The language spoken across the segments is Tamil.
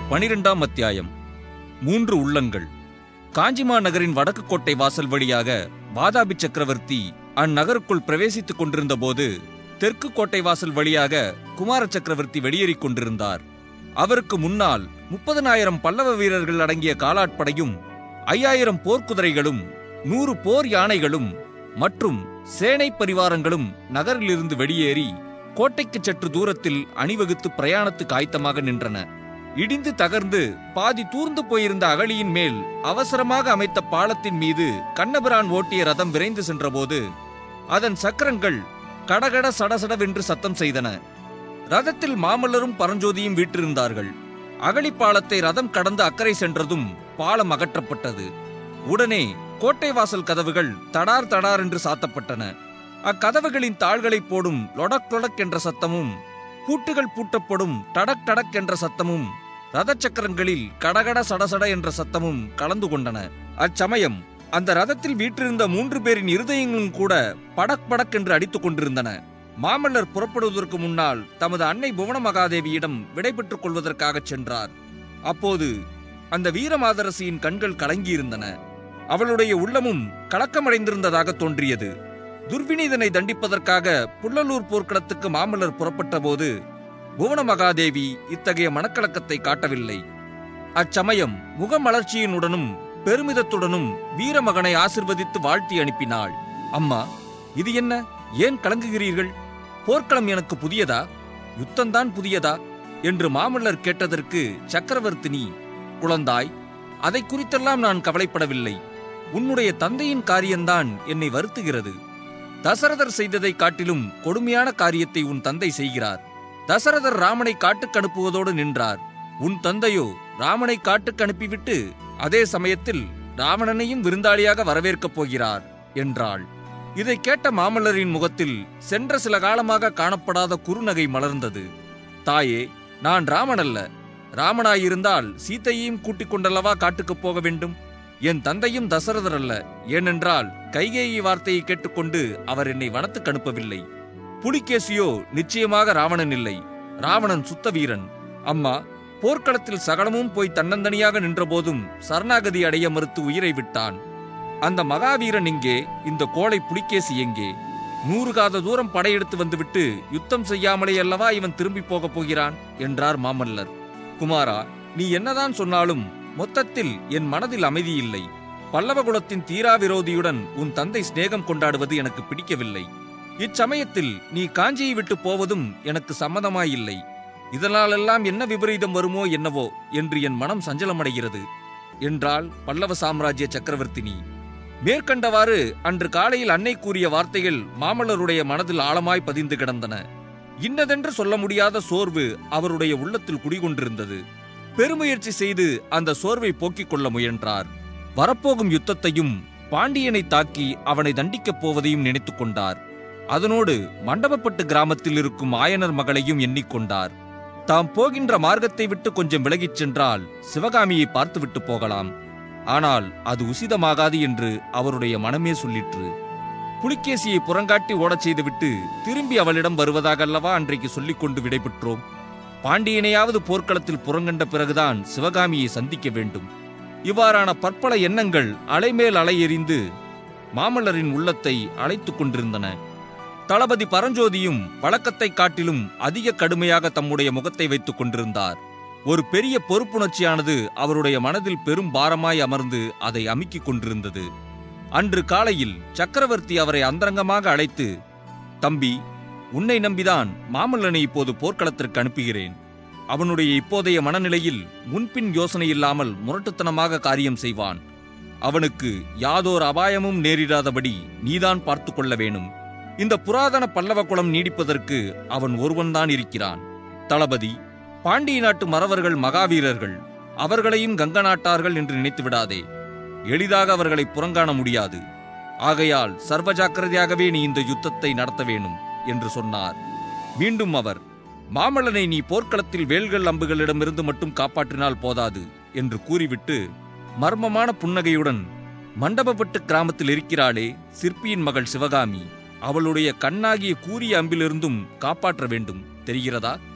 பனிரெண்டாம் அத்தியாயம் மூன்று உள்ளங்கள் காஞ்சிமா நகரின் வடக்கு கோட்டை வாசல் வழியாக வாதாபி சக்கரவர்த்தி அந்நகருக்குள் பிரவேசித்துக் கொண்டிருந்த போது தெற்கு கோட்டை வாசல் வழியாக குமார சக்கரவர்த்தி வெளியேறிக் கொண்டிருந்தார் அவருக்கு முன்னால் முப்பதனாயிரம் பல்லவ வீரர்கள் அடங்கிய காலாட்படையும் ஐயாயிரம் போர்க்குதிரைகளும் நூறு போர் யானைகளும் மற்றும் சேனை பரிவாரங்களும் நகரிலிருந்து வெளியேறி கோட்டைக்கு சற்று தூரத்தில் அணிவகுத்து பிரயாணத்துக்கு ஆயத்தமாக நின்றன இடிந்து தகர்ந்து பாதி தூர்ந்து போயிருந்த அகழியின் மேல் அவசரமாக அமைத்த பாலத்தின் மீது கண்ணபிரான் ஓட்டிய ரதம் விரைந்து சென்றபோது அதன் சக்கரங்கள் கடகட சடசடவென்று சத்தம் செய்தன ரதத்தில் மாமல்லரும் பரஞ்சோதியும் வீற்றிருந்தார்கள் அகழி பாலத்தை ரதம் கடந்து அக்கறை சென்றதும் பாலம் அகற்றப்பட்டது உடனே கோட்டை வாசல் கதவுகள் தடார் தடார் என்று சாத்தப்பட்டன அக்கதவுகளின் தாள்களை போடும் லொடக் லொடக் என்ற சத்தமும் பூட்டுகள் பூட்டப்படும் டடக் டடக் என்ற சத்தமும் ரதச் சக்கரங்களில் கடகட சடசட என்ற சத்தமும் கலந்து கொண்டன அச்சமயம் அந்த ரதத்தில் வீற்றிருந்த மூன்று பேரின் இருதயங்களும் கூட படக் படக் என்று அடித்துக் கொண்டிருந்தன மாமல்லர் புறப்படுவதற்கு முன்னால் தமது அன்னை புவன மகாதேவியிடம் விடைபெற்றுக் கொள்வதற்காகச் சென்றார் அப்போது அந்த வீரமாதரசியின் கண்கள் கலங்கியிருந்தன அவளுடைய உள்ளமும் கலக்கமடைந்திருந்ததாக தோன்றியது துர்விநீதனை தண்டிப்பதற்காக புள்ளலூர் போர்க்களத்துக்கு மாமல்லர் புறப்பட்டபோது புவன மகாதேவி இத்தகைய மனக்கலக்கத்தை காட்டவில்லை அச்சமயம் முகமலர்ச்சியினுடனும் பெருமிதத்துடனும் வீரமகனை ஆசிர்வதித்து வாழ்த்தி அனுப்பினாள் அம்மா இது என்ன ஏன் கலங்குகிறீர்கள் போர்க்களம் எனக்கு புதியதா யுத்தந்தான் புதியதா என்று மாமல்லர் கேட்டதற்கு சக்கரவர்த்தினி குழந்தாய் அதை குறித்தெல்லாம் நான் கவலைப்படவில்லை உன்னுடைய தந்தையின் காரியம்தான் என்னை வருத்துகிறது தசரதர் செய்ததை காட்டிலும் கொடுமையான காரியத்தை உன் தந்தை செய்கிறார் தசரதர் ராமனை காட்டுக்கு அனுப்புவதோடு நின்றார் உன் தந்தையோ ராமனை காட்டுக்கு அனுப்பிவிட்டு அதே சமயத்தில் ராவணனையும் விருந்தாளியாக வரவேற்கப் போகிறார் என்றாள் இதை கேட்ட மாமல்லரின் முகத்தில் சென்ற சில காலமாக காணப்படாத குறுநகை மலர்ந்தது தாயே நான் ராமன் அல்ல ராமனாயிருந்தால் சீத்தையையும் கூட்டிக் கொண்டல்லவா காட்டுக்குப் போக வேண்டும் என் தந்தையும் தசரதர் அல்ல ஏனென்றால் கைகேயி வார்த்தையை கேட்டுக்கொண்டு அவர் என்னை வனத்துக்கு அனுப்பவில்லை புலிகேசியோ நிச்சயமாக ராவணன் இல்லை ராவணன் சுத்த வீரன் அம்மா போர்க்களத்தில் சகலமும் போய் தன்னந்தனியாக நின்றபோதும் சரணாகதி அடைய மறுத்து உயிரை விட்டான் அந்த மகாவீரன் எங்கே இந்த கோழை புலிகேசி எங்கே நூறு காத தூரம் படையெடுத்து வந்துவிட்டு யுத்தம் செய்யாமலே அல்லவா இவன் திரும்பி போகப் போகிறான் என்றார் மாமல்லர் குமாரா நீ என்னதான் சொன்னாலும் மொத்தத்தில் என் மனதில் அமைதி இல்லை பல்லவகுலத்தின் தீரா விரோதியுடன் உன் தந்தை சிநேகம் கொண்டாடுவது எனக்கு பிடிக்கவில்லை இச்சமயத்தில் நீ காஞ்சியை விட்டு போவதும் எனக்கு சம்மதமாயில்லை இதனாலெல்லாம் என்ன விபரீதம் வருமோ என்னவோ என்று என் மனம் சஞ்சலமடைகிறது என்றாள் பல்லவ சாம்ராஜ்ய சக்கரவர்த்தினி மேற்கண்டவாறு அன்று காலையில் அன்னை கூறிய வார்த்தைகள் மாமல்லருடைய மனதில் ஆழமாய் பதிந்து கிடந்தன இன்னதென்று சொல்ல முடியாத சோர்வு அவருடைய உள்ளத்தில் குடிகொண்டிருந்தது பெருமுயற்சி செய்து அந்த சோர்வை போக்கிக் கொள்ள முயன்றார் வரப்போகும் யுத்தத்தையும் பாண்டியனை தாக்கி அவனை தண்டிக்கப் போவதையும் நினைத்துக் கொண்டார் அதனோடு மண்டபப்பட்டு கிராமத்தில் இருக்கும் ஆயனர் மகளையும் எண்ணிக்கொண்டார் தாம் போகின்ற மார்க்கத்தை விட்டு கொஞ்சம் விலகிச் சென்றால் சிவகாமியை பார்த்துவிட்டு போகலாம் ஆனால் அது உசிதமாகாது என்று அவருடைய மனமே சொல்லிற்று புலிகேசியை புறங்காட்டி ஓடச் செய்துவிட்டு திரும்பி அவளிடம் வருவதாக அல்லவா அன்றைக்கு சொல்லிக் கொண்டு விடைபெற்றோம் பாண்டியனையாவது போர்க்களத்தில் புறங்கண்ட பிறகுதான் சிவகாமியை சந்திக்க வேண்டும் இவ்வாறான பற்பல எண்ணங்கள் அலைமேல் அலை எறிந்து மாமல்லரின் உள்ளத்தை அழைத்துக் கொண்டிருந்தன தளபதி பரஞ்சோதியும் வழக்கத்தைக் காட்டிலும் அதிக கடுமையாக தம்முடைய முகத்தை வைத்துக் கொண்டிருந்தார் ஒரு பெரிய பொறுப்புணர்ச்சியானது அவருடைய மனதில் பெரும் பாரமாய் அமர்ந்து அதை அமுக்கிக் கொண்டிருந்தது அன்று காலையில் சக்கரவர்த்தி அவரை அந்தரங்கமாக அழைத்து தம்பி உன்னை நம்பிதான் மாமல்லனை இப்போது போர்க்களத்திற்கு அனுப்புகிறேன் அவனுடைய இப்போதைய மனநிலையில் முன்பின் யோசனை இல்லாமல் முரட்டுத்தனமாக காரியம் செய்வான் அவனுக்கு யாதோர் அபாயமும் நேரிடாதபடி நீதான் பார்த்து கொள்ள வேணும் இந்த புராதன பல்லவ குலம் நீடிப்பதற்கு அவன் ஒருவன்தான் இருக்கிறான் தளபதி பாண்டிய நாட்டு மறவர்கள் மகாவீரர்கள் அவர்களையும் கங்க நாட்டார்கள் என்று நினைத்து விடாதே எளிதாக அவர்களை புறங்காண முடியாது ஆகையால் சர்வ ஜாக்கிரதையாகவே நீ இந்த யுத்தத்தை நடத்த வேணும் என்று சொன்னார் மீண்டும் அவர் மாமல்லனை நீ போர்க்களத்தில் வேல்கள் அம்புகளிடமிருந்து மட்டும் காப்பாற்றினால் போதாது என்று கூறிவிட்டு மர்மமான புன்னகையுடன் மண்டபப்பட்டு கிராமத்தில் இருக்கிறாளே சிற்பியின் மகள் சிவகாமி அவளுடைய கண்ணாகிய கூரிய அம்பிலிருந்தும் காப்பாற்ற வேண்டும் தெரிகிறதா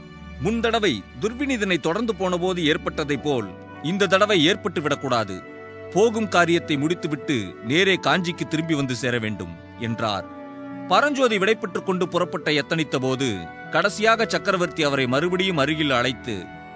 முந்தடவை துர்வினிதனை தொடர்ந்து போனபோது ஏற்பட்டதைப் போல் இந்த தடவை ஏற்பட்டு விடக்கூடாது போகும் காரியத்தை முடித்துவிட்டு நேரே காஞ்சிக்கு திரும்பி வந்து சேர வேண்டும் என்றார் பரஞ்சோதி விடைபெற்றுக் கொண்டு புறப்பட்ட எத்தனித்த போது கடைசியாக சக்கரவர்த்தி அவரை மறுபடியும் அருகில் அழைத்து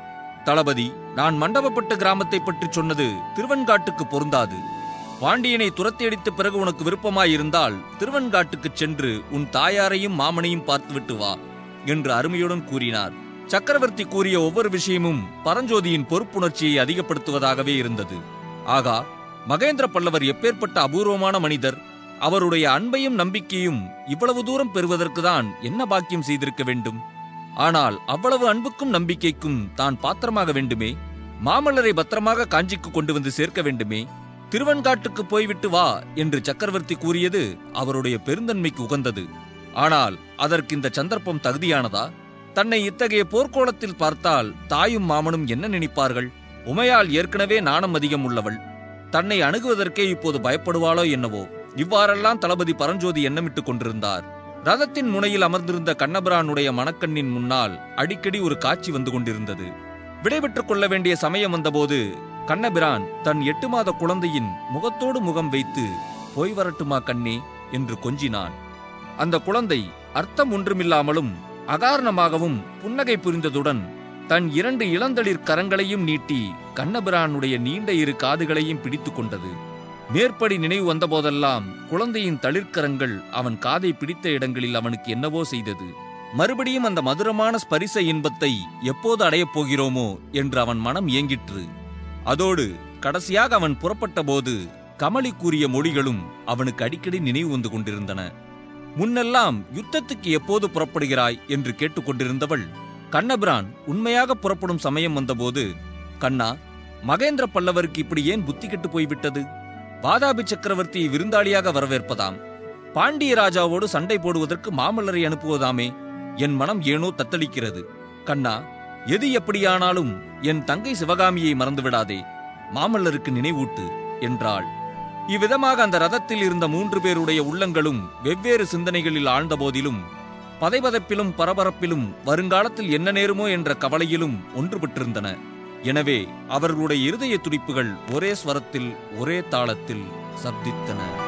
தளபதி நான் மண்டபப்பட்டு கிராமத்தை பற்றி சொன்னது திருவன்காட்டுக்கு பொருந்தாது பாண்டியனை துரத்தி அடித்த பிறகு உனக்கு விருப்பமாயிருந்தால் திருவன்காட்டுக்குச் சென்று உன் தாயாரையும் மாமனையும் பார்த்துவிட்டு வா என்று அருமையுடன் கூறினார் சக்கரவர்த்தி கூறிய ஒவ்வொரு விஷயமும் பரஞ்சோதியின் பொறுப்புணர்ச்சியை அதிகப்படுத்துவதாகவே இருந்தது ஆகா மகேந்திர பல்லவர் எப்பேற்பட்ட அபூர்வமான மனிதர் அவருடைய அன்பையும் நம்பிக்கையும் இவ்வளவு தூரம் பெறுவதற்குதான் என்ன பாக்கியம் செய்திருக்க வேண்டும் ஆனால் அவ்வளவு அன்புக்கும் நம்பிக்கைக்கும் தான் பாத்திரமாக வேண்டுமே மாமல்லரை பத்திரமாக காஞ்சிக்கு கொண்டு வந்து சேர்க்க வேண்டுமே திருவன்காட்டுக்கு போய்விட்டு வா என்று சக்கரவர்த்தி கூறியது அவருடைய பெருந்தன்மைக்கு உகந்தது ஆனால் அதற்கு இந்த சந்தர்ப்பம் தகுதியானதா தன்னை இத்தகைய போர்க்கோளத்தில் பார்த்தால் தாயும் மாமனும் என்ன நினைப்பார்கள் உமையால் ஏற்கனவே நாணம் அதிகம் உள்ளவள் தன்னை அணுகுவதற்கே இப்போது பயப்படுவாளோ என்னவோ இவ்வாறெல்லாம் தளபதி பரஞ்சோதி எண்ணமிட்டுக் கொண்டிருந்தார் ரதத்தின் முனையில் அமர்ந்திருந்த கண்ணபிரானுடைய மணக்கண்ணின் முன்னால் அடிக்கடி ஒரு காட்சி வந்து கொண்டிருந்தது விடைபெற்றுக் கொள்ள வேண்டிய சமயம் வந்தபோது கண்ணபிரான் தன் எட்டு மாத குழந்தையின் முகத்தோடு முகம் வைத்து போய் வரட்டுமா கண்ணே என்று கொஞ்சினான் அந்த குழந்தை அர்த்தம் ஒன்றுமில்லாமலும் அகாரணமாகவும் புன்னகை புரிந்ததுடன் தன் இரண்டு இளந்தளிர் கரங்களையும் நீட்டி கண்ணபிரானுடைய நீண்ட இரு காதுகளையும் பிடித்துக் கொண்டது மேற்படி நினைவு வந்தபோதெல்லாம் குழந்தையின் தளிர்க்கரங்கள் அவன் காதை பிடித்த இடங்களில் அவனுக்கு என்னவோ செய்தது மறுபடியும் அந்த மதுரமான ஸ்பரிச இன்பத்தை எப்போது அடையப் போகிறோமோ என்று அவன் மனம் ஏங்கிற்று அதோடு கடைசியாக அவன் புறப்பட்டபோது கமலி கூறிய மொழிகளும் அவனுக்கு அடிக்கடி நினைவு வந்து கொண்டிருந்தன முன்னெல்லாம் யுத்தத்துக்கு எப்போது புறப்படுகிறாய் என்று கேட்டுக்கொண்டிருந்தவள் கண்ணபிரான் உண்மையாக புறப்படும் சமயம் வந்தபோது கண்ணா மகேந்திர பல்லவருக்கு இப்படி ஏன் புத்தி கெட்டு போய்விட்டது வாதாபி சக்கரவர்த்தியை விருந்தாளியாக வரவேற்பதாம் பாண்டிய ராஜாவோடு சண்டை போடுவதற்கு மாமல்லரை அனுப்புவதாமே என் மனம் ஏனோ தத்தளிக்கிறது கண்ணா எது எப்படியானாலும் என் தங்கை சிவகாமியை மறந்துவிடாதே மாமல்லருக்கு நினைவூட்டு என்றாள் இவ்விதமாக அந்த ரதத்தில் இருந்த மூன்று பேருடைய உள்ளங்களும் வெவ்வேறு சிந்தனைகளில் ஆழ்ந்த போதிலும் பதைபதைப்பிலும் பரபரப்பிலும் வருங்காலத்தில் என்ன நேருமோ என்ற கவலையிலும் ஒன்றுபட்டிருந்தன எனவே அவர்களுடைய இருதய துடிப்புகள் ஒரே ஸ்வரத்தில் ஒரே தாளத்தில் சப்தித்தன